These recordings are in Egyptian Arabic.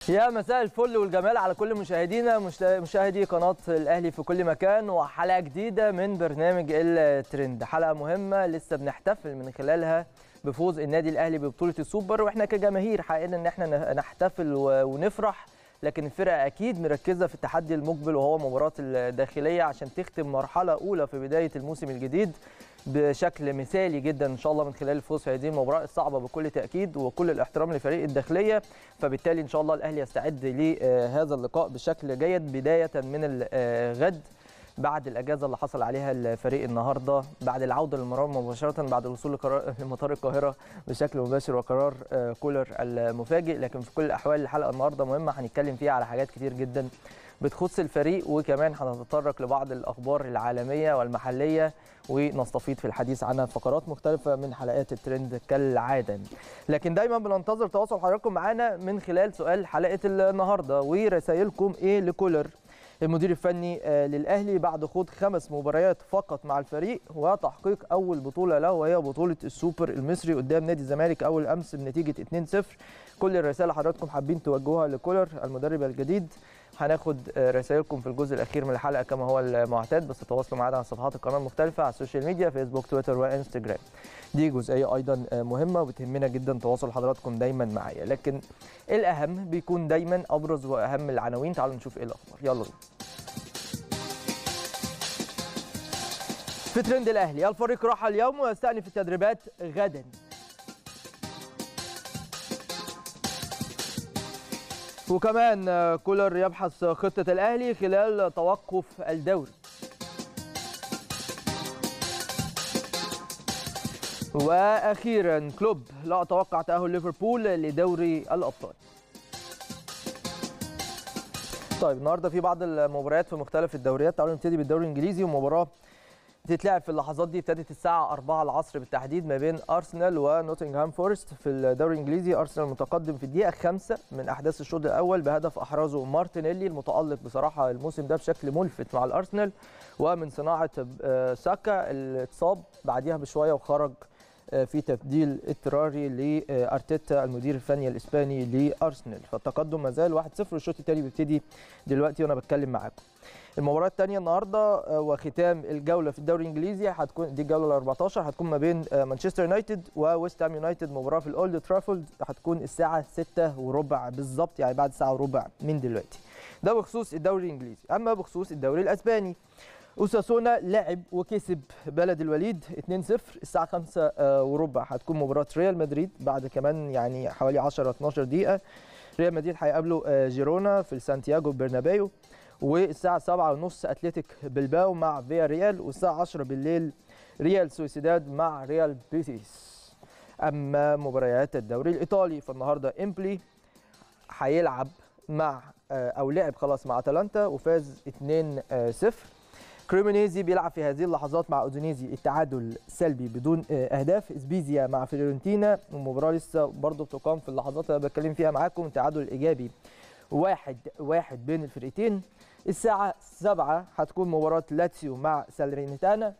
يا مساء الفل والجمال على كل مشاهدينا مشاهدي قناة الأهلي في كل مكان وحلقة جديدة من برنامج الترند حلقة مهمة لسه بنحتفل من خلالها بفوز النادي الأهلي ببطولة السوبر وإحنا كجماهير حقيقة إن إحنا نحتفل ونفرح لكن الفرقة أكيد مركزة في التحدي المقبل وهو مباراة الداخلية عشان تختم مرحلة أولى في بداية الموسم الجديد بشكل مثالي جدا ان شاء الله من خلال الفوز في هذه المباراه الصعبه بكل تاكيد وكل الاحترام لفريق الداخليه فبالتالي ان شاء الله الاهلي يستعد لهذا اللقاء بشكل جيد بدايه من الغد بعد الاجازه اللي حصل عليها الفريق النهارده بعد العوده للمران مباشره بعد الوصول لمطار القاهره بشكل مباشر وقرار كولر المفاجئ لكن في كل الاحوال الحلقه النهارده مهمه هنتكلم فيها على حاجات كتير جدا بتخص الفريق وكمان هنتطرق لبعض الاخبار العالميه والمحليه ونستفيض في الحديث عنها في فقرات مختلفه من حلقات الترند كالعاده لكن دايما بننتظر تواصل حضراتكم معانا من خلال سؤال حلقه النهارده ورسائلكم ايه لكولر المدير الفني للاهلي بعد خوض خمس مباريات فقط مع الفريق وتحقيق اول بطوله له وهي بطوله السوبر المصري قدام نادي الزمالك اول امس بنتيجه 2-0 كل الرسائل حضراتكم حابين توجهوها لكولر المدرب الجديد هناخد رسائلكم في الجزء الاخير من الحلقه كما هو المعتاد بس تواصلوا معنا على صفحات القناه المختلفه على السوشيال ميديا فيسبوك تويتر وانستجرام دي جزئيه ايضا مهمه وبتهمنا جدا تواصل حضراتكم دايما معايا لكن الاهم بيكون دايما ابرز واهم العناوين تعالوا نشوف ايه الاخبار يلا بينا في ترند الاهلي الفريق راح اليوم ويستأنف التدريبات غدا وكمان كولر يبحث خطة الأهلي خلال توقف الدوري وأخيرا كلوب لا أتوقع تأهل ليفربول لدوري الأبطال طيب النهارده في بعض المباريات في مختلف الدوريات تعالوا نبتدي بالدوري الانجليزي ومباراه بتتلعب في اللحظات دي ابتدت الساعة 4 العصر بالتحديد ما بين أرسنال ونوتنغهام فورست في الدوري الإنجليزي أرسنال متقدم في الدقيقة 5 من أحداث الشوط الأول بهدف أحرزه مارتينيلي المتألق بصراحة الموسم ده بشكل ملفت مع الأرسنال ومن صناعة ساكا اللي اتصاب بعديها بشوية وخرج في تبديل اضطراري لارتيتا المدير الفني الاسباني لارسنال فالتقدم ما زال 1-0 والشوط الثاني بيبتدي دلوقتي وانا بتكلم معاكم المباراه الثانيه النهارده وختام الجوله في الدوري الانجليزي هتكون دي الجوله ال 14 هتكون ما بين مانشستر يونايتد وويست هام يونايتد مباراه في الاولد ترافولد هتكون الساعه 6 وربع بالظبط يعني بعد ساعه وربع من دلوقتي ده بخصوص الدوري الانجليزي اما بخصوص الدوري الاسباني اوساسونا لعب وكسب بلد الوليد 2-0 الساعه 5 وربع هتكون مباراه ريال مدريد بعد كمان يعني حوالي 10 12 دقيقه ريال مدريد هيقابلوا جيرونا في سانتياغو برنابيو والساعه 7 ونص اتلتيك بلباو مع فيا ريال والساعه 10 بالليل ريال سوسيداد مع ريال بيتيس اما مباريات الدوري الايطالي فالنهارده امبلي هيلعب مع او لعب خلاص مع اتلانتا وفاز 2-0 كريمونيزي بيلعب في هذه اللحظات مع اودينيزي التعادل سلبي بدون اهداف اسبيزيا مع فيورنتينا المباراه لسه برضه بتقام في اللحظات اللي بتكلم فيها معاكم تعادل ايجابي واحد واحد بين الفرقتين الساعة 7 هتكون مباراة لاتسيو مع سالرينيتانا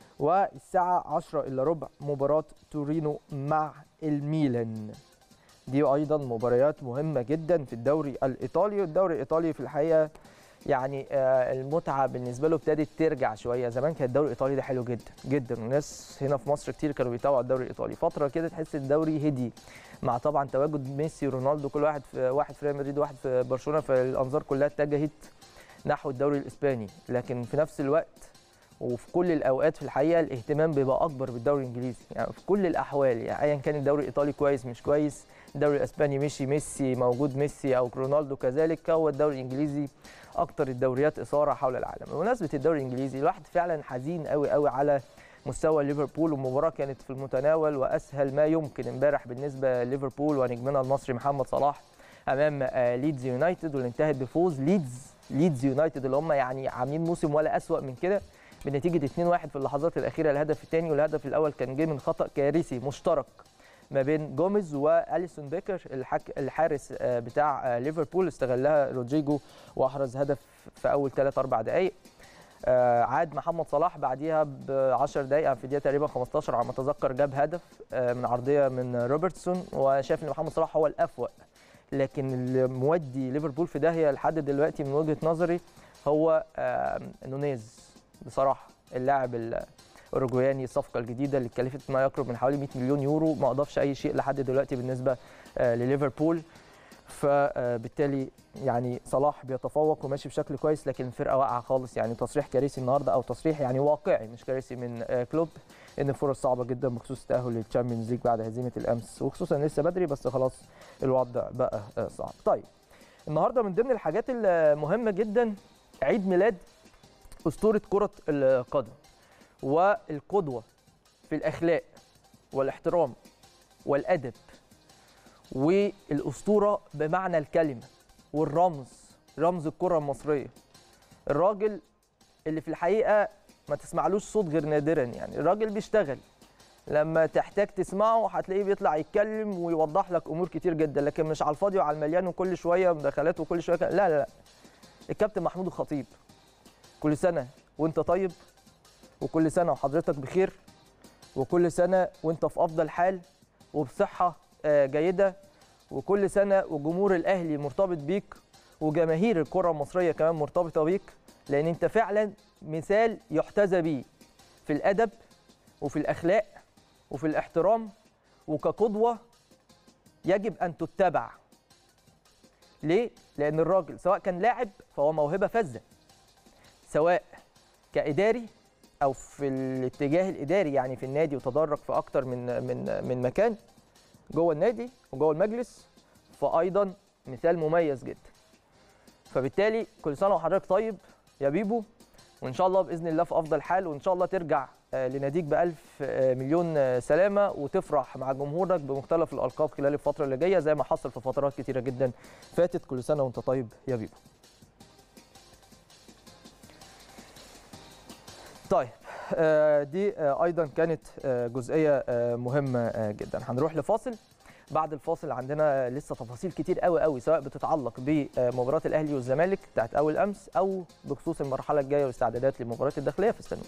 والساعة 10 إلا ربع مباراة تورينو مع الميلان دي أيضا مباريات مهمة جدا في الدوري الإيطالي والدوري الإيطالي في الحقيقة يعني المتعه بالنسبه له ابتدت ترجع شويه زمان كان الدوري الايطالي ده حلو جدا جدا والناس هنا في مصر كتير كانوا بيتابعوا الدوري الايطالي فتره كده تحس الدوري هدي مع طبعا تواجد ميسي ورونالدو كل واحد في واحد في ريال مدريد وواحد في برشلونه فالانظار كلها اتجهت نحو الدوري الاسباني لكن في نفس الوقت وفي كل الاوقات في الحقيقه الاهتمام بيبقى اكبر بالدوري الانجليزي يعني في كل الاحوال يعني ايا كان الدوري الايطالي كويس مش كويس الدوري الاسباني مشي ميسي موجود ميسي او رونالدو كذلك هو الدوري الانجليزي اكتر الدوريات اثاره حول العالم بمناسبه الدوري الانجليزي الواحد فعلا حزين قوي قوي على مستوى ليفربول والمباراه كانت في المتناول واسهل ما يمكن امبارح بالنسبه لليفربول ونجمنا المصري محمد صلاح امام ليدز يونايتد واللي انتهت بفوز ليدز ليدز يونايتد اللي هم يعني عاملين موسم ولا اسوا من كده بنتيجه 2-1 في اللحظات الاخيره الهدف الثاني والهدف الاول كان جه من خطا كارثي مشترك ما بين جوميز واليسون بيكر الحك... الحارس بتاع ليفربول استغلها رودريجو واحرز هدف في اول 3 4 دقائق عاد محمد صلاح بعديها ب 10 دقائق في الدقيقه تقريبا 15 على ما اتذكر جاب هدف من عرضيه من روبرتسون وشاف ان محمد صلاح هو الافوق لكن اللي مودي ليفربول في داهيه لحد دلوقتي من وجهه نظري هو آه، نونيز بصراحه اللاعب الاوروجواني الصفقه الجديده اللي اتكلفت ما يقرب من حوالي 100 مليون يورو ما اضافش اي شيء لحد دلوقتي بالنسبه آه، لليفربول فبالتالي يعني صلاح بيتفوق وماشي بشكل كويس لكن الفرقه واقعه خالص يعني تصريح كارثي النهارده او تصريح يعني واقعي مش كارثي من آه، كلوب ان الفرص صعبه جدا بخصوص التاهل للتشامبيونز ليج بعد هزيمه الامس وخصوصا لسه بدري بس خلاص الوضع بقى آه، صعب. طيب النهارده من ضمن الحاجات المهمه جدا عيد ميلاد اسطوره كره القدم والقدوه في الاخلاق والاحترام والادب والاسطوره بمعنى الكلمه والرمز رمز الكره المصريه الراجل اللي في الحقيقه ما تسمعلوش صوت غير نادرا يعني الراجل بيشتغل لما تحتاج تسمعه هتلاقيه بيطلع يتكلم ويوضح لك امور كتير جدا لكن مش على الفاضي وعلى المليان وكل شويه مداخلات وكل شويه لا لا لا الكابتن محمود الخطيب كل سنه وانت طيب وكل سنه وحضرتك بخير وكل سنه وانت في افضل حال وبصحه آه، جيده وكل سنه وجمهور الاهلي مرتبط بيك وجماهير الكره المصريه كمان مرتبطه بيك لان انت فعلا مثال يحتذى بيه في الادب وفي الاخلاق وفي الاحترام وكقدوه يجب ان تتبع ليه لان الراجل سواء كان لاعب فهو موهبه فذه سواء كاداري او في الاتجاه الاداري يعني في النادي وتدرج في اكتر من من من مكان جوه النادي وجوه المجلس فايضا مثال مميز جدا فبالتالي كل سنه وحضرتك طيب يا بيبو وان شاء الله باذن الله في افضل حال وان شاء الله ترجع آه، لناديك بألف آه، مليون آه، سلامه وتفرح مع جمهورك بمختلف الالقاب خلال الفتره اللي جايه زي ما حصل في فترات كتيره جدا فاتت كل سنه وانت طيب يا بيبو طيب آه، دي آه، ايضا كانت آه، جزئيه آه، مهمه آه، جدا هنروح لفاصل بعد الفاصل عندنا لسه تفاصيل كتير قوي قوي سواء بتتعلق بمباراه الاهلي والزمالك بتاعت اول امس او بخصوص المرحله الجايه والاستعدادات للمباراه الداخليه في السنه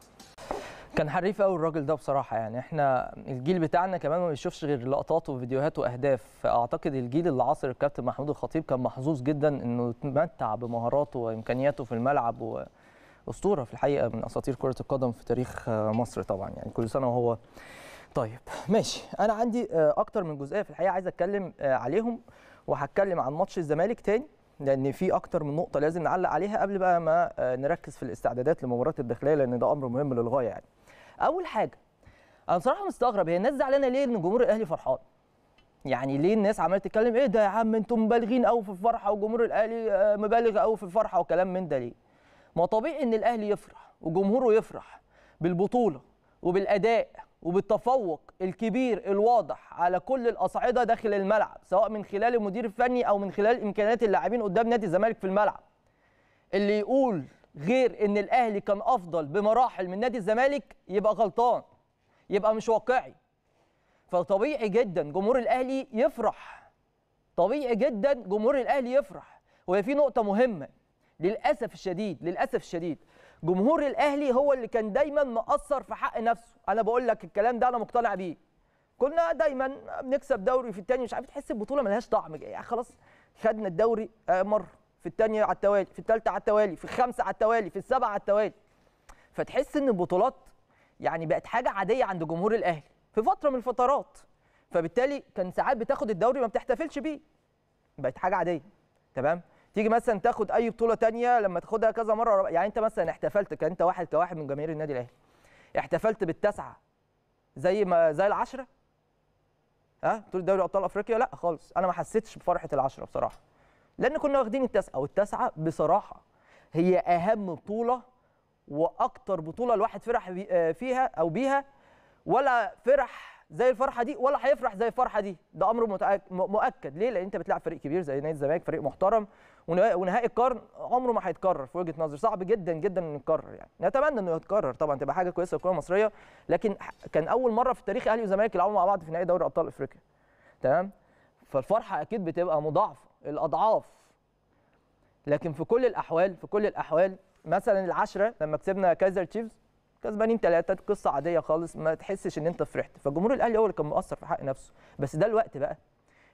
كان حريف قوي الراجل ده بصراحه يعني احنا الجيل بتاعنا كمان ما بيشوفش غير لقطات وفيديوهات واهداف فاعتقد الجيل اللي عاصر الكابتن محمود الخطيب كان محظوظ جدا انه يتمتع بمهاراته وامكانياته في الملعب واسطوره في الحقيقه من اساطير كره القدم في تاريخ آه، مصر طبعا يعني كل سنه وهو طيب ماشي انا عندي آه، اكتر من جزئيه في الحقيقه عايز اتكلم آه، عليهم وهتكلم عن ماتش الزمالك تاني لان في اكتر من نقطه لازم نعلق عليها قبل بقى ما آه، نركز في الاستعدادات لمباراه الداخليه لان ده امر مهم للغايه يعني اول حاجه انا بصراحه مستغرب هي الناس زعلانه ليه ان جمهور الاهلي فرحان يعني ليه الناس عماله تتكلم ايه ده يا عم انتم مبالغين قوي في الفرحه وجمهور الاهلي آه، مبالغ قوي في الفرحه وكلام من ده ليه ما طبيعي ان الاهلي يفرح وجمهوره يفرح بالبطوله وبالاداء وبالتفوق الكبير الواضح على كل الاصعده داخل الملعب سواء من خلال المدير الفني او من خلال امكانيات اللاعبين قدام نادي الزمالك في الملعب اللي يقول غير ان الاهلي كان افضل بمراحل من نادي الزمالك يبقى غلطان يبقى مش واقعي فطبيعي جدا جمهور الاهلي يفرح طبيعي جدا جمهور الاهلي يفرح وهي في نقطه مهمه للاسف الشديد للاسف الشديد جمهور الاهلي هو اللي كان دايما مقصر في حق نفسه انا بقول لك الكلام ده انا مقتنع بيه كنا دايما بنكسب دوري في الثاني مش عارف تحس البطوله ملهاش طعم يعني خلاص خدنا الدوري آه، مره في الثانيه على التوالي في الثالثه على التوالي في الخامسه على التوالي في السبعه على التوالي فتحس ان البطولات يعني بقت حاجه عاديه عند جمهور الاهلي في فتره من الفترات فبالتالي كان ساعات بتاخد الدوري ما بتحتفلش بيه بقت حاجه عاديه تمام تيجي مثلا تاخد اي بطوله تانية لما تاخدها كذا مره يعني انت مثلا احتفلت كان انت واحد كواحد من جماهير النادي الاهلي احتفلت بالتسعه زي ما زي العشره ها بطوله دوري ابطال افريقيا لا خالص انا ما حسيتش بفرحه العشره بصراحه لان كنا واخدين التسعه والتسعه بصراحه هي اهم بطوله واكتر بطوله الواحد فرح بي- آه، فيها او بيها ولا فرح زي الفرحه دي ولا هيفرح زي الفرحه دي ده امر متأك- م- مؤكد ليه لان انت بتلعب فريق كبير زي نادي الزمالك فريق محترم ونه- ونهائي القرن عمره ما هيتكرر في وجهه نظري صعب جدا جدا انه يتكرر يعني نتمنى انه يتكرر طبعا تبقى حاجه كويسه للكره المصريه لكن ح- كان اول مره في تاريخ اهلي وزمالك يلعبوا مع بعض في نهائي دوري ابطال افريقيا تمام فالفرحه اكيد بتبقى مضاعفه الاضعاف لكن في كل الاحوال في كل الاحوال مثلا العشره لما كسبنا كايزر تشيفز كسبانين ثلاثه قصه عاديه خالص ما تحسش ان انت فرحت فجمهور الاهلي هو اللي كان مؤثر في حق نفسه بس ده الوقت بقى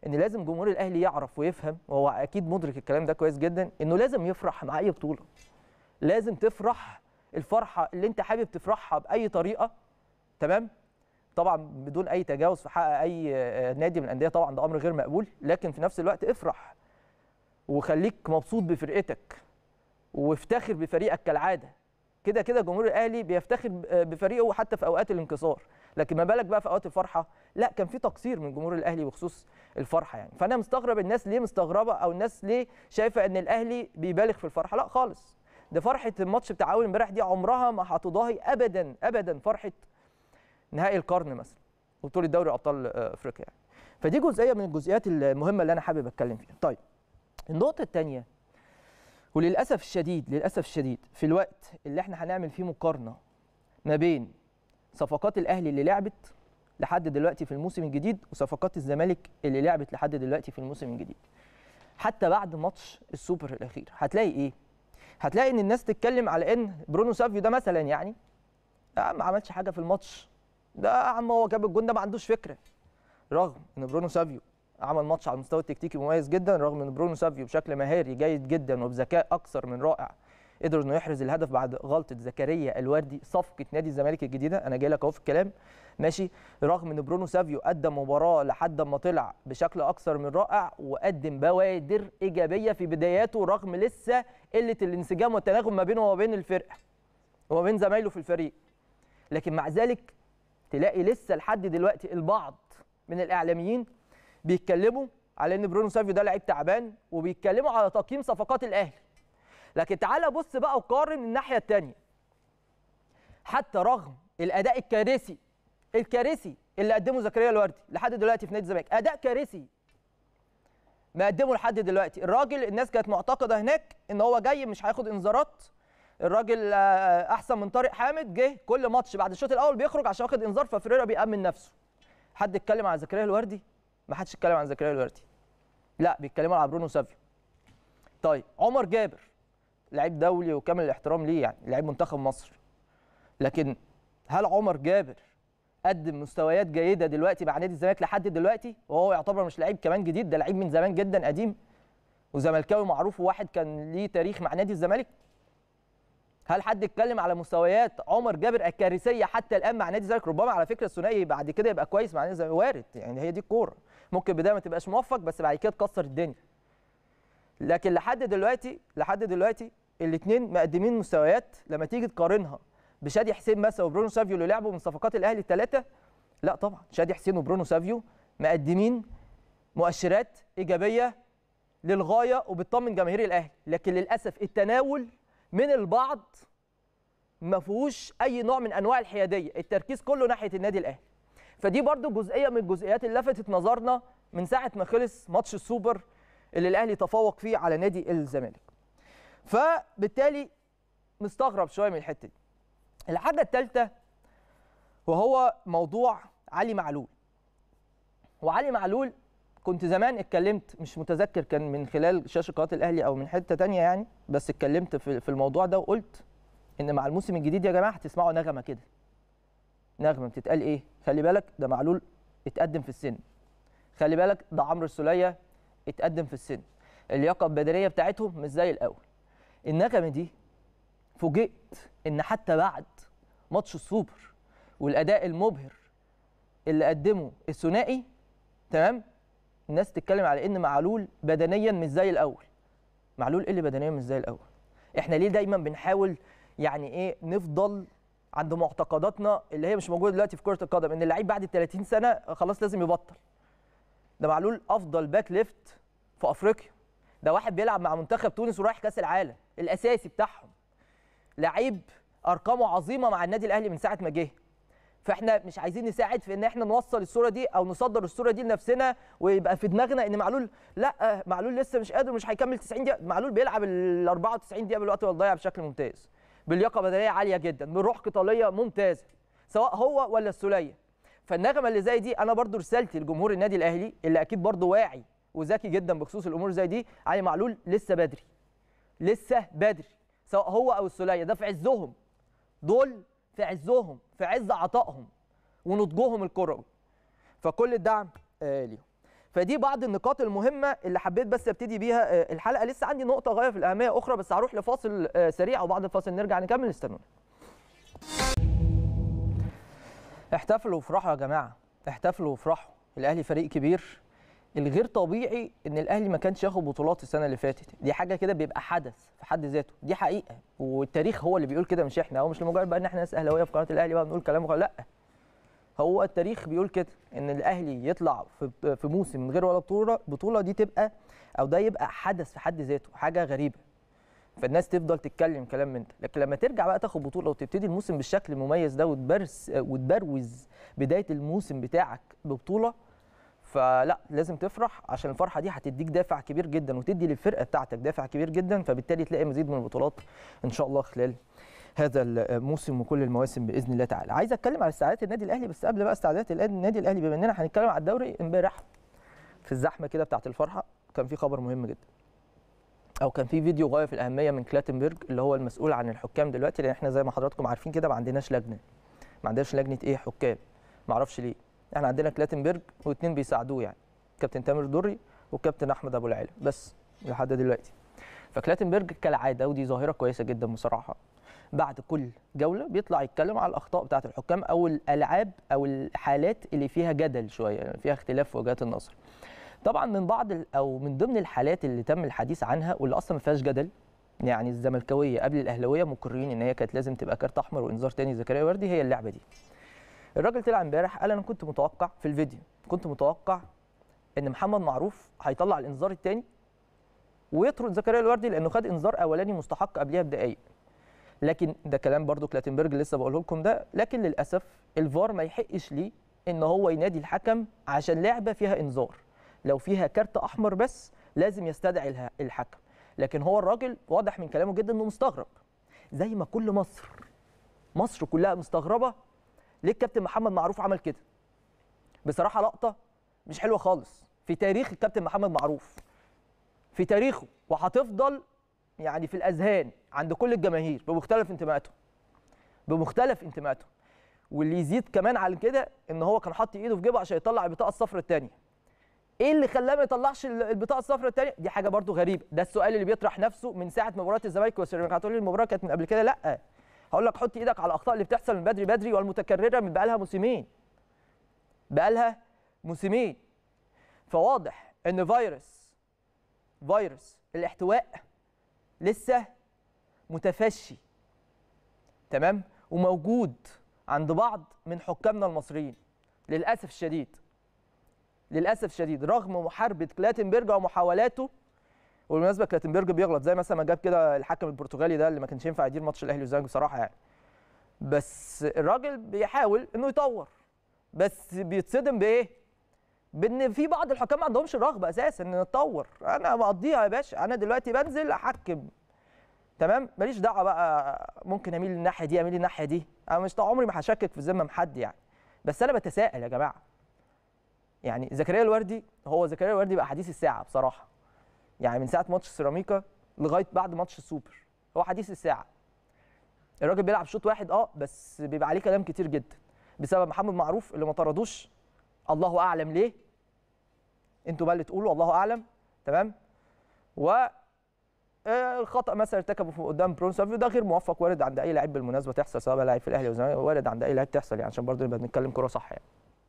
ان لازم جمهور الاهلي يعرف ويفهم وهو اكيد مدرك الكلام ده كويس جدا انه لازم يفرح مع اي بطوله لازم تفرح الفرحه اللي انت حابب تفرحها باي طريقه تمام طبعا بدون اي تجاوز في حق اي آه، نادي من الانديه طبعا ده امر غير مقبول لكن في نفس الوقت افرح وخليك مبسوط بفرقتك وافتخر بفريقك كالعاده كده كده جمهور الاهلي بيفتخر ب- بفريقه حتى في اوقات الانكسار لكن ما بالك بقى في اوقات الفرحه لا كان في تقصير من جمهور الاهلي بخصوص الفرحه يعني فانا مستغرب الناس ليه مستغربه او الناس ليه شايفه ان الاهلي بيبالغ في الفرحه لا خالص ده فرحه الماتش بتاع اول امبارح دي عمرها ما هتضاهي ابدا ابدا فرحه نهائي القرن مثلا وبطوله دوري ابطال آه، افريقيا يعني. فدي جزئيه من الجزئيات المهمه اللي انا حابب اتكلم فيها طيب النقطه الثانيه وللاسف الشديد للاسف الشديد في الوقت اللي احنا هنعمل فيه مقارنه ما بين صفقات الاهلي اللي لعبت لحد دلوقتي في الموسم الجديد وصفقات الزمالك اللي لعبت لحد دلوقتي في الموسم الجديد حتى بعد ماتش السوبر الاخير هتلاقي ايه هتلاقي ان الناس تتكلم على ان برونو سافيو ده مثلا يعني يا عم ما عملش حاجه في الماتش ده يا عم هو جاب الجون ده ما عندوش فكره رغم ان برونو سافيو عمل ماتش على المستوى التكتيكي مميز جدا رغم ان برونو سافيو بشكل مهاري جيد جدا وبذكاء اكثر من رائع قدر انه يحرز الهدف بعد غلطه زكريا الوردي صفقه نادي الزمالك الجديده انا جاي لك اهو في الكلام ماشي رغم ان برونو سافيو قدم مباراه لحد ما طلع بشكل اكثر من رائع وقدم بوادر ايجابيه في بداياته رغم لسه قله الانسجام والتناغم ما بينه وما بين الفرقه وما بين زمايله في الفريق لكن مع ذلك تلاقي لسه لحد دلوقتي البعض من الاعلاميين بيتكلموا على ان برونو سافيو ده لعيب تعبان وبيتكلموا على تقييم صفقات الاهلي لكن تعالى بص بقى وقارن الناحيه الثانيه حتى رغم الاداء الكارثي الكارثي اللي قدمه زكريا الوردي لحد دلوقتي في نادي الزمالك اداء كارثي ما قدمه لحد دلوقتي الراجل الناس كانت معتقده هناك ان هو جاي مش هياخد انذارات الراجل آه، احسن من طارق حامد جه كل ماتش بعد الشوط الاول بيخرج عشان واخد انذار ففريرا بيأمن نفسه حد اتكلم عن زكريا الوردي ما حدش اتكلم عن زكريا الوردي لا بيتكلموا على برونو سافيو طيب عمر جابر لعيب دولي وكامل الاحترام ليه يعني لعيب منتخب مصر لكن هل عمر جابر قدم مستويات جيده دلوقتي مع نادي الزمالك لحد دلوقتي وهو يعتبر مش لعيب كمان جديد ده لعيب من زمان جدا قديم وزملكاوي معروف وواحد كان ليه تاريخ مع نادي الزمالك هل حد اتكلم على مستويات عمر جابر الكارثيه حتى الان مع نادي الزمالك ربما على فكره الثنائي بعد كده يبقى كويس مع نادي الزمالك وارد يعني هي دي الكوره ممكن بدايه ما تبقاش موفق بس بعد كده تكسر الدنيا لكن لحد دلوقتي لحد دلوقتي الاثنين مقدمين مستويات لما تيجي تقارنها بشادي حسين مثلا وبرونو سافيو اللي لعبوا من صفقات الاهلي الثلاثه لا طبعا شادي حسين وبرونو سافيو مقدمين مؤشرات ايجابيه للغايه وبتطمن جماهير الاهلي لكن للاسف التناول من البعض ما فيهوش اي نوع من انواع الحياديه التركيز كله ناحيه النادي الاهلي فدي برضو جزئيه من الجزئيات اللي لفتت نظرنا من ساعه ما خلص ماتش السوبر اللي الاهلي تفوق فيه على نادي الزمالك فبالتالي مستغرب شويه من الحته دي الحاجه الثالثه وهو موضوع علي معلول وعلي معلول كنت زمان اتكلمت مش متذكر كان من خلال شاشه قناه الاهلي او من حته تانية يعني بس اتكلمت في في الموضوع ده وقلت ان مع الموسم الجديد يا جماعه هتسمعوا نغمه كده نغمه بتتقال ايه خلي بالك ده معلول اتقدم في السن خلي بالك ده عمرو السوليه اتقدم في السن اللياقه البدنيه بتاعتهم مش زي الاول النغمه دي فوجئت ان حتى بعد ماتش السوبر والاداء المبهر اللي قدمه الثنائي تمام الناس تتكلم على ان معلول بدنيا مش زي الاول معلول ايه اللي بدنيا مش زي الاول احنا ليه دايما بنحاول يعني ايه نفضل عند معتقداتنا اللي هي مش موجوده دلوقتي في كره القدم ان اللعيب بعد ال 30 سنه خلاص لازم يبطل ده معلول افضل باك ليفت في افريقيا ده واحد بيلعب مع منتخب تونس ورايح كاس العالم الاساسي بتاعهم لعيب ارقامه عظيمه مع النادي الاهلي من ساعه ما جه فاحنا مش عايزين نساعد في ان احنا نوصل الصوره دي او نصدر الصوره دي لنفسنا ويبقى في دماغنا ان معلول لا معلول لسه مش قادر مش هيكمل 90 دقيقه معلول بيلعب ال 94 دقيقه بالوقت والضيع بشكل ممتاز بلياقه بدنيه عاليه جدا بروح قتاليه ممتازه سواء هو ولا السوليه فالنغمه اللي زي دي انا برضو رسالتي لجمهور النادي الاهلي اللي اكيد برضو واعي وذكي جدا بخصوص الامور زي دي علي معلول لسه بدري لسه بدري سواء هو او السوليه ده في عزهم دول في عزهم في عز عطائهم ونضجهم الكروي فكل الدعم آه ليهم فدي بعض النقاط المهمه اللي حبيت بس ابتدي بيها آه، الحلقه لسه عندي نقطه غايه في الاهميه اخرى بس هروح لفاصل آه، سريع وبعد الفاصل نرجع نكمل استنونا احتفلوا وافرحوا يا جماعه احتفلوا وافرحوا الاهلي فريق كبير الغير طبيعي ان الاهلي ما كانش ياخد بطولات السنه اللي فاتت دي حاجه كده بيبقى حدث في حد ذاته دي حقيقه والتاريخ هو اللي بيقول كده مش احنا هو مش لمجرد بقى ان احنا ناس اهلاويه في قناه الاهلي بقى بنقول كلام وخلاص. لا هو التاريخ بيقول كده ان الاهلي يطلع في في موسم من غير ولا بطوله بطوله دي تبقى او ده يبقى حدث في حد ذاته حاجه غريبه فالناس تفضل تتكلم كلام من ده لكن لما ترجع بقى تاخد بطوله وتبتدي الموسم بالشكل المميز ده وتبرس وتبروز بدايه الموسم بتاعك ببطوله فلا لازم تفرح عشان الفرحه دي هتديك دافع كبير جدا وتدي للفرقه بتاعتك دافع كبير جدا فبالتالي تلاقي مزيد من البطولات ان شاء الله خلال هذا الموسم وكل المواسم باذن الله تعالى عايز اتكلم على استعدادات النادي الاهلي بس قبل بقى استعدادات النادي الاهلي بما اننا هنتكلم على الدوري امبارح في الزحمه كده بتاعه الفرحه كان في خبر مهم جدا او كان في فيديو غايه في الاهميه من كلاتنبرج اللي هو المسؤول عن الحكام دلوقتي لان احنا زي ما حضراتكم عارفين كده ما عندناش لجنه ما عندناش لجنه ايه حكام ما اعرفش ليه احنا عندنا كلاتنبرج واثنين بيساعدوه يعني كابتن تامر دري وكابتن احمد ابو العلا بس لحد دلوقتي فكلاتنبرج كالعاده ودي ظاهره كويسه جدا بصراحه بعد كل جوله بيطلع يتكلم على الاخطاء بتاعه الحكام او الالعاب او الحالات اللي فيها جدل شويه يعني فيها اختلاف في وجهات النظر طبعا من بعض او من ضمن الحالات اللي تم الحديث عنها واللي اصلا ما فيهاش جدل يعني الزملكاويه قبل الاهلاويه مقررين ان هي كانت لازم تبقى كارت احمر وانذار تاني زكريا وردي هي اللعبه دي الراجل طلع امبارح قال انا كنت متوقع في الفيديو كنت متوقع ان محمد معروف هيطلع الانذار الثاني ويطرد زكريا الوردي لانه خد انذار اولاني مستحق قبلها بدقائق لكن ده كلام برضو كلاتنبرج لسه بقوله لكم ده لكن للاسف الفار ما يحقش ليه ان هو ينادي الحكم عشان لعبه فيها انذار لو فيها كارت احمر بس لازم يستدعي الحكم لكن هو الراجل واضح من كلامه جدا انه مستغرب زي ما كل مصر مصر كلها مستغربه ليه الكابتن محمد معروف عمل كده بصراحه لقطه مش حلوه خالص في تاريخ الكابتن محمد معروف في تاريخه وهتفضل يعني في الاذهان عند كل الجماهير بمختلف انتماءاتهم بمختلف انتماءاتهم واللي يزيد كمان على كده ان هو كان حاطط ايده في جيبه عشان يطلع البطاقه الصفراء الثانيه ايه اللي خلاه ما يطلعش البطاقه الصفراء الثانيه دي حاجه برده غريبه ده السؤال اللي بيطرح نفسه من ساعه مباراه الزمالك والسيراميكا هتقول لي المباراه كانت من قبل كده لا هقول لك حط ايدك على الاخطاء اللي بتحصل من بدري بدري والمتكرره من بقالها موسمين بقالها موسمين فواضح ان فيروس فيروس الاحتواء لسه متفشي تمام وموجود عند بعض من حكامنا المصريين للاسف الشديد للاسف الشديد رغم محاربه كلاتنبرج ومحاولاته وبالمناسبه كلاتنبرج بيغلط زي مثلا ما جاب كده الحكم البرتغالي ده اللي ما كانش ينفع يدير ماتش الاهلي والزمالك بصراحه يعني بس الراجل بيحاول انه يطور بس بيتصدم بايه بان في بعض الحكام ما عندهمش رغبه اساسا ان نتطور انا مقضيها يا باشا انا دلوقتي بنزل احكم تمام ماليش دعوه بقى ممكن اميل للناحيه دي اميل للناحيه دي انا مش طول عمري ما هشكك في ذمم حد يعني بس انا بتساءل يا جماعه يعني زكريا الوردي هو زكريا الوردي بقى حديث الساعه بصراحه يعني من ساعه ماتش سيراميكا لغايه بعد ماتش السوبر هو حديث الساعه الراجل بيلعب شوط واحد اه بس بيبقى عليه كلام كتير جدا بسبب محمد معروف اللي ما طردوش الله اعلم ليه انتوا بقى اللي تقولوا الله اعلم تمام و الخطا مثلا ارتكبه قدام برون سافيو ده غير موفق وارد عند اي لعيب بالمناسبه تحصل سواء لاعب في الاهلي او الزمالك وارد عند اي لعيب تحصل يعني عشان برضه نبقى بنتكلم كوره صح يعني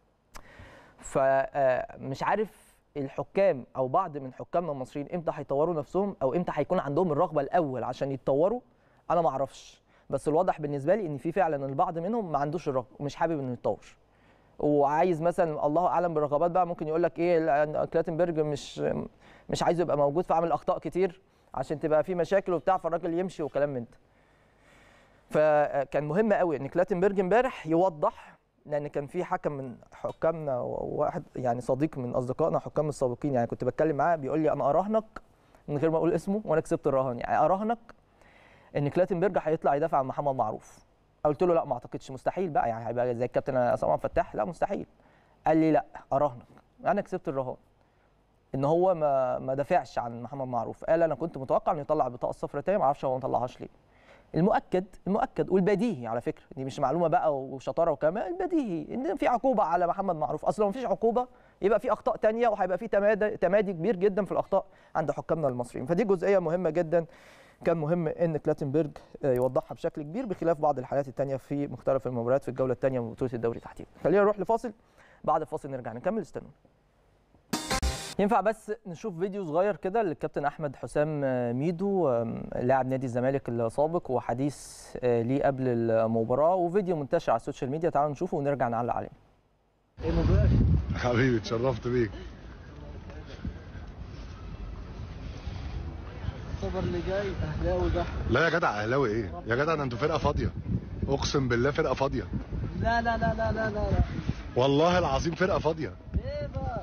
فمش عارف الحكام او بعض من حكامنا المصريين امتى هيطوروا نفسهم او امتى هيكون عندهم الرغبه الاول عشان يتطوروا انا ما اعرفش بس الواضح بالنسبه لي ان في فعلا البعض منهم ما عندوش الرغبه ومش حابب انه يتطور وعايز مثلا الله اعلم بالرغبات بقى ممكن يقول لك ايه كلاتنبرج مش مش عايزه يبقى موجود فعمل اخطاء كتير عشان تبقى في مشاكل وبتاع فالراجل يمشي وكلام من ده فكان مهم قوي ان كلاتنبرج امبارح يوضح لان كان في حكم من حكامنا وواحد يعني صديق من اصدقائنا حكام السابقين يعني كنت بتكلم معاه بيقول لي انا اراهنك من غير ما اقول اسمه وانا كسبت الرهان يعني اراهنك ان كلاتنبرج هيطلع يدافع عن محمد معروف قلت له لا ما اعتقدش مستحيل بقى يعني هيبقى زي الكابتن عصام فتاح لا مستحيل قال لي لا اراهنك انا كسبت الرهان ان هو ما ما دافعش عن محمد معروف قال انا كنت متوقع انه يطلع البطاقه الصفراء تاني ما اعرفش هو ما طلعهاش ليه المؤكد المؤكد والبديهي على فكره دي مش معلومه بقى وشطاره وكلام البديهي ان في عقوبه على محمد معروف اصلا ما فيش عقوبه يبقى في اخطاء تانية وهيبقى في تمادي تمادي كبير جدا في الاخطاء عند حكامنا المصريين فدي جزئيه مهمه جدا كان مهم ان كلاتنبرج يوضحها بشكل كبير بخلاف بعض الحالات الثانيه في مختلف المباريات في الجوله الثانيه من بطوله الدوري تحديدا خلينا نروح لفاصل بعد الفاصل نرجع نكمل استنوا ينفع بس نشوف فيديو صغير كده للكابتن احمد حسام ميدو لاعب نادي الزمالك السابق وحديث ليه قبل المباراه وفيديو منتشر على السوشيال ميديا تعالوا نشوفه ونرجع نعلق عليه ايه مبروك حبيبي اتشرفت بيك الخبر اللي جاي اهلاوي بحت لا يا جدع اهلاوي ايه يا جدع ده انتوا فرقه فاضيه اقسم بالله فرقه فاضيه لا لا لا لا لا لا لا والله العظيم فرقه فاضيه ايه بقى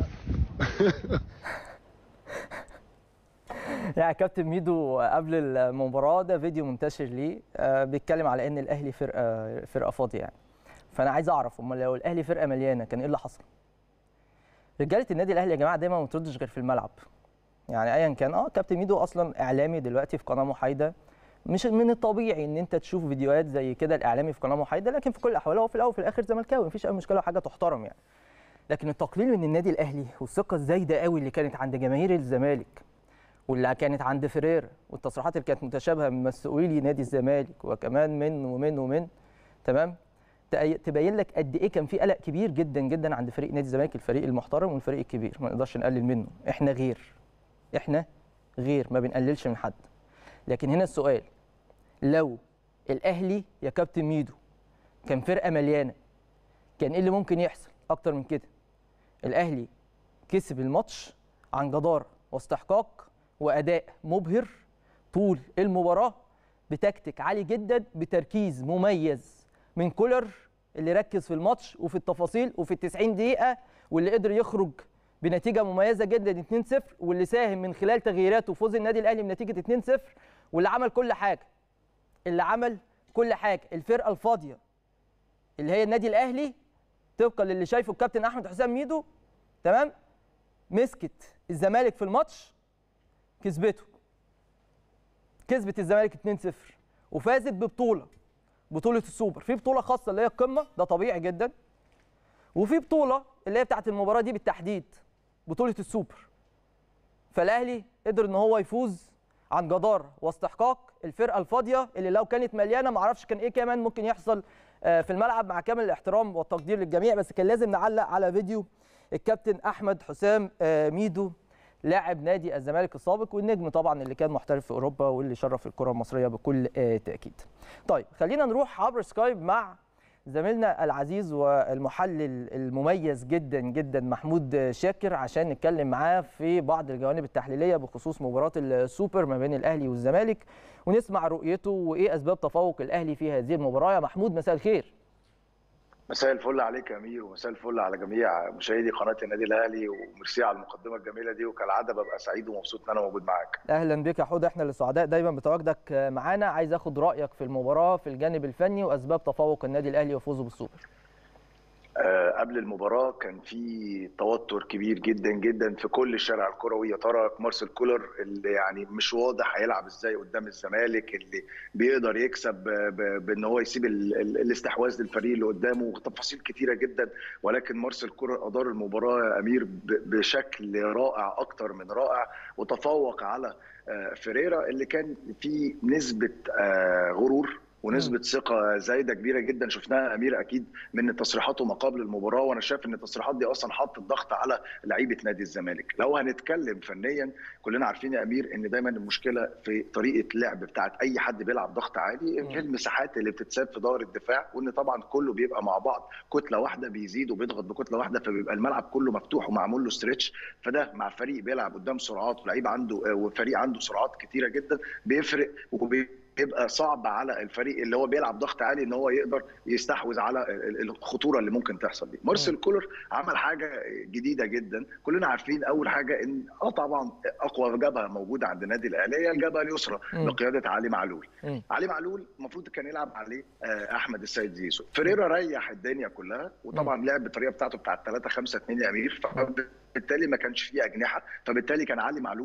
يعني كابتن ميدو قبل المباراه ده فيديو منتشر ليه آه، بيتكلم على ان الاهلي فرقه فرقه فاضيه يعني فانا عايز اعرف امال لو الاهلي فرقه مليانه كان ايه اللي حصل رجاله النادي الاهلي يا جماعه دايما ما بتردش غير في الملعب يعني ايا كان اه كابتن ميدو اصلا اعلامي دلوقتي في قناه محايده مش من الطبيعي ان انت تشوف فيديوهات زي كده الاعلامي في قناه محايده لكن في كل الاحوال هو في الاول وفي الاخر زملكاوي مفيش اي مشكله وحاجه تحترم يعني لكن التقليل من النادي الاهلي والثقه الزايده قوي اللي كانت عند جماهير الزمالك واللي كانت عند فريرا والتصريحات اللي كانت متشابهه من مسؤولي نادي الزمالك وكمان من ومن ومن تمام تأي- تبين لك قد ايه كان في قلق كبير جدا جدا عند فريق نادي الزمالك الفريق المحترم والفريق الكبير ما نقدرش نقلل منه احنا غير احنا غير ما بنقللش من حد لكن هنا السؤال لو الاهلي يا كابتن ميدو كان فرقه مليانه كان ايه اللي ممكن يحصل اكتر من كده الاهلي كسب الماتش عن جداره واستحقاق واداء مبهر طول المباراه بتكتيك عالي جدا بتركيز مميز من كولر اللي ركز في الماتش وفي التفاصيل وفي ال 90 دقيقه واللي قدر يخرج بنتيجه مميزه جدا 2-0 واللي ساهم من خلال تغييراته فوز النادي الاهلي بنتيجه 2-0 واللي عمل كل حاجه اللي عمل كل حاجه الفرقه الفاضيه اللي هي النادي الاهلي طبقا للي شايفه الكابتن احمد حسام ميدو تمام مسكت الزمالك في الماتش كسبته كسبت الزمالك 2-0 وفازت ببطوله بطوله السوبر في بطوله خاصه اللي هي القمه ده طبيعي جدا وفي بطوله اللي هي بتاعت المباراه دي بالتحديد بطوله السوبر فالاهلي قدر ان هو يفوز عن جداره واستحقاق الفرقه الفاضيه اللي لو كانت مليانه معرفش كان ايه كمان ممكن يحصل آه، في الملعب مع كامل الاحترام والتقدير للجميع بس كان لازم نعلق على فيديو الكابتن احمد حسام آه، ميدو لاعب نادي الزمالك السابق والنجم طبعا اللي كان محترف في اوروبا واللي شرف الكره المصريه بكل آه، تاكيد. طيب خلينا نروح عبر سكايب مع زميلنا العزيز والمحلل المميز جدا جدا محمود شاكر عشان نتكلم معاه في بعض الجوانب التحليليه بخصوص مباراه السوبر ما بين الاهلي والزمالك ونسمع رؤيته وايه اسباب تفوق الاهلي في هذه المباراه يا محمود مساء الخير. مساء الفل عليك يا امير ومساء الفل على جميع مشاهدي قناه النادي الاهلي وميرسي على المقدمه الجميله دي وكالعاده ببقى سعيد ومبسوط ان انا موجود معاك. اهلا بك يا حود احنا اللي سعداء دايما بتواجدك معانا عايز اخد رايك في المباراه في الجانب الفني واسباب تفوق النادي الاهلي وفوزه بالسوبر. آه، قبل المباراه كان في توتر كبير جدا جدا في كل الشارع الكروي يا ترى مارسيل كولر اللي يعني مش واضح هيلعب ازاي قدام الزمالك اللي بيقدر يكسب ب- ب- بان هو يسيب ال- ال- الاستحواذ للفريق اللي قدامه وتفاصيل كتيره جدا ولكن مارسيل كولر ادار المباراه يا امير ب- بشكل رائع اكتر من رائع وتفوق على آه، فيريرا اللي كان في نسبه آه، غرور ونسبه ثقه زايده كبيره جدا شفناها امير اكيد من تصريحاته ما قبل المباراه وانا شايف ان التصريحات دي اصلا حطت ضغط على لعيبه نادي الزمالك لو هنتكلم فنيا كلنا عارفين يا امير ان دايما المشكله في طريقه لعب بتاعت اي حد بيلعب ضغط عالي في المساحات اللي بتتساب في دور الدفاع وان طبعا كله بيبقى مع بعض كتله واحده بيزيد وبيضغط بكتله واحده فبيبقى الملعب كله مفتوح ومعمول له ستريتش فده مع فريق بيلعب قدام سرعات ولعيب عنده وفريق عنده سرعات كتيره جدا بيفرق وبي يبقى صعب على الفريق اللي هو بيلعب ضغط عالي ان هو يقدر يستحوذ على ال- الخطوره اللي ممكن تحصل دي مارسيل كولر عمل حاجه جديده جدا كلنا عارفين اول حاجه ان اه طبعا اقوى جبهه موجوده عند النادي الاهلي هي الجبهه اليسرى مم. بقياده علي معلول مم. علي معلول المفروض كان يلعب عليه آه، احمد السيد زيزو فريرا ريح الدنيا كلها وطبعا لعب بالطريقه بتاعته بتاعت 3 5 2 يا امير فبالتالي ما كانش فيه اجنحه فبالتالي كان علي معلول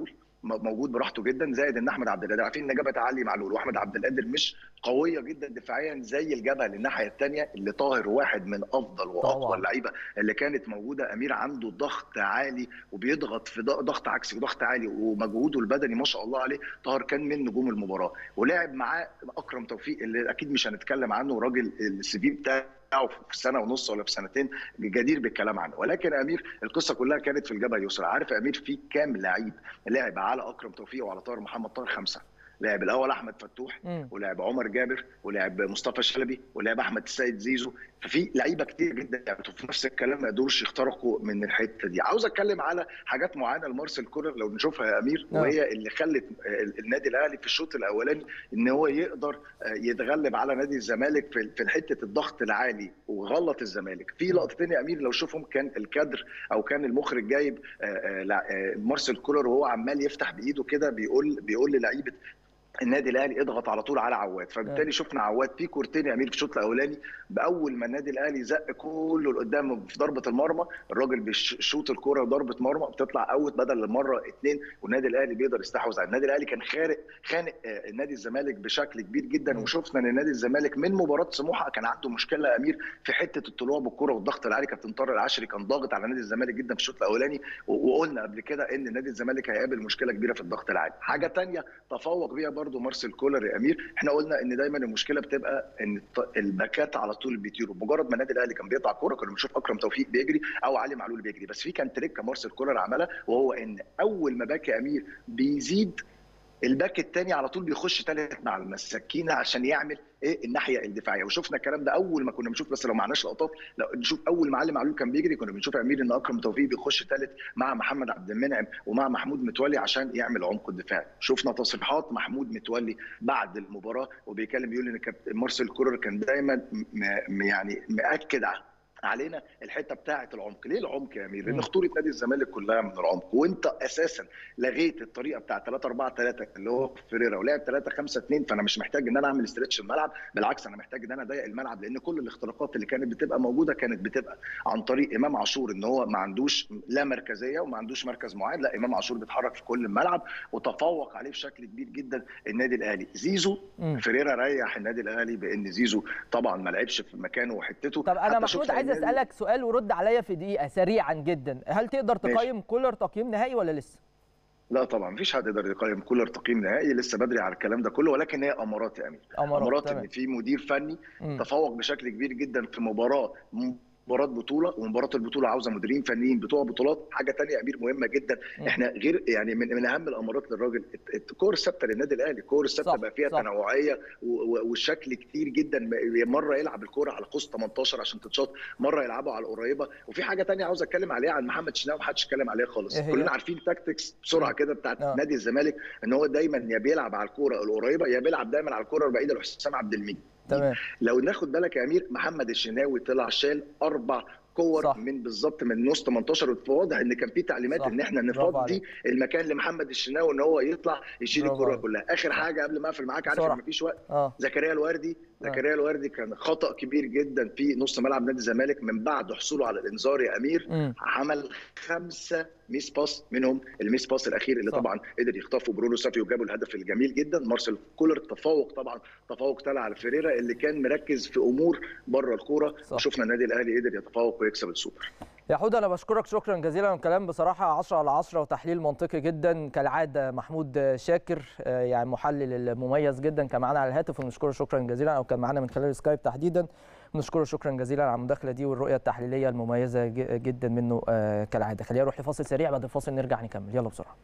م- موجود براحته جدا زائد ان احمد عبد القادر عارفين ان جبهه علي معلول واحمد عبد القادر مش قويه جدا دفاعيا زي الجبهه اللي الناحيه الثانيه اللي طاهر واحد من افضل طبعاً. واقوى اللعيبه اللي كانت موجوده امير عنده ضغط عالي وبيضغط في ضغ- ضغط عكسي وضغط عالي ومجهوده البدني ما شاء الله عليه طاهر كان من نجوم المباراه ولعب معاه اكرم توفيق اللي اكيد مش هنتكلم عنه راجل السي في بتاعه في سنه ونص ولا في سنتين جدير بالكلام عنه ولكن امير القصه كلها كانت في الجبهه اليسرى عارف يا امير في كام لعيب لعب على اكرم توفيق وعلى طاهر محمد طاهر خمسه لعب الاول احمد فتوح مم. ولعب عمر جابر ولعب مصطفى شلبي ولعب احمد السيد زيزو ففي لعيبه كتير جدا لعبوا في نفس الكلام ما قدروش يخترقوا من الحته دي عاوز اتكلم على حاجات معينه لمارسيل كولر لو نشوفها يا امير نعم. وهي اللي خلت ال- النادي الاهلي في الشوط الاولاني ان هو يقدر آه، يتغلب على نادي الزمالك في في حته الضغط العالي وغلط الزمالك في لقطتين يا امير لو شوفهم كان الكادر او كان المخرج جايب آه، آه، لا، آه، مارسيل كولر وهو عمال يفتح بايده كده بيقول بيقول للعيبه النادي الاهلي اضغط على طول على عواد فبالتالي شفنا عواد في كورتين يا امير في الشوط الاولاني باول ما النادي الاهلي زق كله لقدام في ضربه المرمى الراجل بيشوط الكوره ضربه مرمى بتطلع اوت بدل المره اثنين والنادي الاهلي بيقدر يستحوذ على النادي الاهلي كان خارق خانق آه، النادي الزمالك بشكل كبير جدا مم. وشفنا ان النادي الزمالك من مباراه سموحه كان عنده مشكله يا امير في حته الطلوع بالكره والضغط العالي كابتن طارق العشري كان ضاغط على نادي الزمالك جدا في الشوط الاولاني و- وقلنا قبل كده ان نادي الزمالك هيقابل مشكله كبيره في الضغط العالي حاجه تانية تفوق بيها برضو مارسيل كولر يا امير احنا قلنا ان دايما المشكله بتبقى ان الط- الباكات على طول بيطيروا مجرد ما النادي الاهلي كان بيقطع كوره كنا بنشوف اكرم توفيق بيجري او علي معلول بيجري بس في كان تريكه مارسيل كولر عملها وهو ان اول ما باك يا امير بيزيد الباك الثاني على طول بيخش ثالث مع المساكين عشان يعمل ايه الناحيه الدفاعيه وشفنا الكلام ده اول ما كنا بنشوف بس لو معناش لقطات لو نشوف اول ما علي معلول كان بيجري كنا بنشوف يا امير ان اكرم توفيق بيخش ثالث مع محمد عبد المنعم ومع محمود متولي عشان يعمل عمق الدفاع شفنا تصريحات محمود متولي بعد المباراه وبيتكلم بيقول ان كابتن مارسيل كولر كان دايما م- م- يعني مأكد ع- علينا الحته بتاعه العمق ليه العمق يا امير لان مم. خطوره نادي الزمالك كلها من العمق وانت اساسا لغيت الطريقه بتاعه 3 4 3 اللي هو فيريرا ولعب 3 5 2 فانا مش محتاج ان انا اعمل استرتش الملعب بالعكس انا محتاج ان انا اضيق الملعب لان كل الاختراقات اللي كانت بتبقى موجوده كانت بتبقى عن طريق امام عاشور ان هو ما عندوش لا مركزيه وما عندوش مركز معين لا امام عاشور بيتحرك في كل الملعب وتفوق عليه بشكل كبير جدا النادي الاهلي زيزو مم. فيريرا ريح النادي الاهلي بان زيزو طبعا ما لعبش في مكانه وحتته طب انا حتى محمود شفنا عايز النادي- اسالك سؤال ورد عليا في دقيقه سريعا جدا هل تقدر ماشي. تقيم كولر تقييم نهائي ولا لسه لا طبعا مفيش حد يقدر يقيم كولر تقييم نهائي لسه بدري على الكلام ده كله ولكن هي امارات يا امير امارات امارات تمام. ان في مدير فني مم. تفوق بشكل كبير جدا في مباراه مباراه بطوله ومباراه البطوله عاوزه مديرين فنيين بتوع بطولات حاجه تانية يا امير مهمه جدا مم. احنا غير يعني من, من اهم الامارات للراجل الت- الكور الثابته للنادي الاهلي الكور الثابته صح، بقى فيها صح. تنوعيه و- و- والشكل كتير جدا مره يلعب الكوره على قوس 18 عشان تتشاط مره يلعبوا على القريبه وفي حاجه تانية عاوز اتكلم عليها عن محمد شناوي محدش اتكلم عليها خالص إيه هي؟ كلنا عارفين تاكتكس بسرعه كده بتاعت آه. نادي الزمالك ان هو دايما يا بيلعب على الكوره القريبه يا بيلعب دايما على الكوره البعيده لحسام عبد المجيد تمام لو ناخد بالك يا امير محمد الشناوي طلع شال اربع كور صح. من بالظبط من نص 18 واضح ان كان في تعليمات صح. ان احنا برافو نفضي عليك. المكان لمحمد الشناوي ان هو يطلع يشيل برافو الكره عليك. كلها اخر حاجه قبل ما اقفل معاك عارف بسرعة. ان مفيش وقت اه زكريا الوردي آه. زكريا الوردي كان خطا كبير جدا في نص ملعب نادي الزمالك من بعد حصوله على الانذار يا امير مم. عمل خمسه ميس باس منهم الميس باس الاخير اللي صح. طبعا قدر يخطفه برونو سافي وجابوا الهدف الجميل جدا مارسيل كولر تفوق طبعا تفوق تلا على فيريرا اللي كان مركز في امور بره الكوره صح. وشفنا النادي الاهلي قدر يتفوق ويكسب السوبر يا حود انا بشكرك شكرا جزيلا والكلام بصراحه 10 على 10 وتحليل منطقي جدا كالعاده محمود شاكر آه، يعني محلل المميز جدا كان معانا على الهاتف ونشكره شكرا جزيلا او كان معانا من خلال السكايب تحديدا ونشكره شكرا جزيلا على المداخله دي والرؤيه التحليليه المميزه ج- جدا منه آه، كالعاده خلينا نروح لفاصل سريع بعد الفاصل نرجع نكمل يلا بسرعه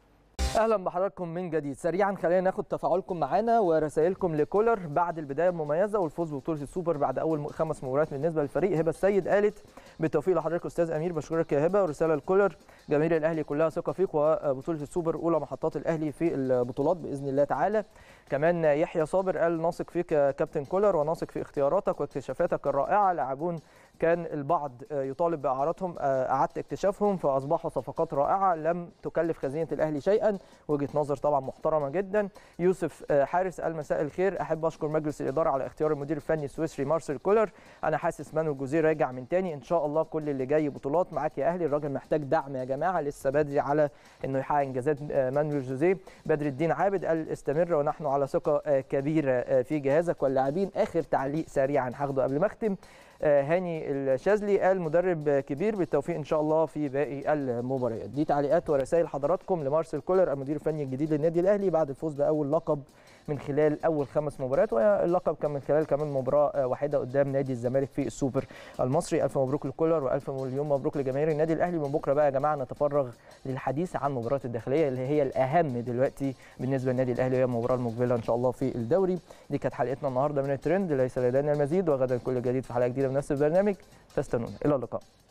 اهلا بحضراتكم من جديد سريعا خلينا ناخد تفاعلكم معانا ورسائلكم لكولر بعد البدايه المميزه والفوز ببطوله السوبر بعد اول م- خمس مباريات بالنسبه للفريق هبه السيد قالت بالتوفيق لحضرتك استاذ امير بشكرك يا هبه ورساله لكولر جماهير الاهلي كلها ثقه فيك وبطوله السوبر اولى محطات الاهلي في البطولات باذن الله تعالى كمان يحيى صابر قال ناثق فيك يا كابتن كولر وناثق في اختياراتك واكتشافاتك الرائعه لاعبون كان البعض آه، يطالب باعاراتهم آه، اعدت اكتشافهم فاصبحوا صفقات رائعه لم تكلف خزينه الاهلي شيئا وجهه نظر طبعا محترمه جدا يوسف آه، حارس قال مساء الخير احب اشكر مجلس الاداره على اختيار المدير الفني السويسري مارسيل كولر انا حاسس مانويل جوزيه راجع من تاني ان شاء الله كل اللي جاي بطولات معاك يا اهلي الراجل محتاج دعم يا جماعه لسه بدري على انه يحقق انجازات آه، مانويل جوزيه بدر الدين عابد قال استمر ونحن على ثقه آه، كبيره آه، في جهازك واللاعبين اخر تعليق سريعا هاخده قبل ما اختم آه، هاني الشاذلي قال مدرب آه، كبير بالتوفيق ان شاء الله في باقي المباريات دي تعليقات ورسائل حضراتكم لمارسيل كولر المدير الفني الجديد للنادي الاهلي بعد الفوز باول لقب من خلال اول خمس مباريات واللقب كان من خلال كمان مباراه آه، واحده قدام نادي الزمالك في السوبر المصري الف مبروك لكولر والف مليون مبروك لجماهير النادي الاهلي من بكره بقى يا جماعه نتفرغ للحديث عن مباراه الداخليه اللي هي الاهم دلوقتي بالنسبه للنادي الاهلي وهي المباراه المقبله ان شاء الله في الدوري دي كانت حلقتنا النهارده من الترند ليس لدينا المزيد وغدا كل جديد في حلقه جديده من نفس البرنامج فاستنونا الى اللقاء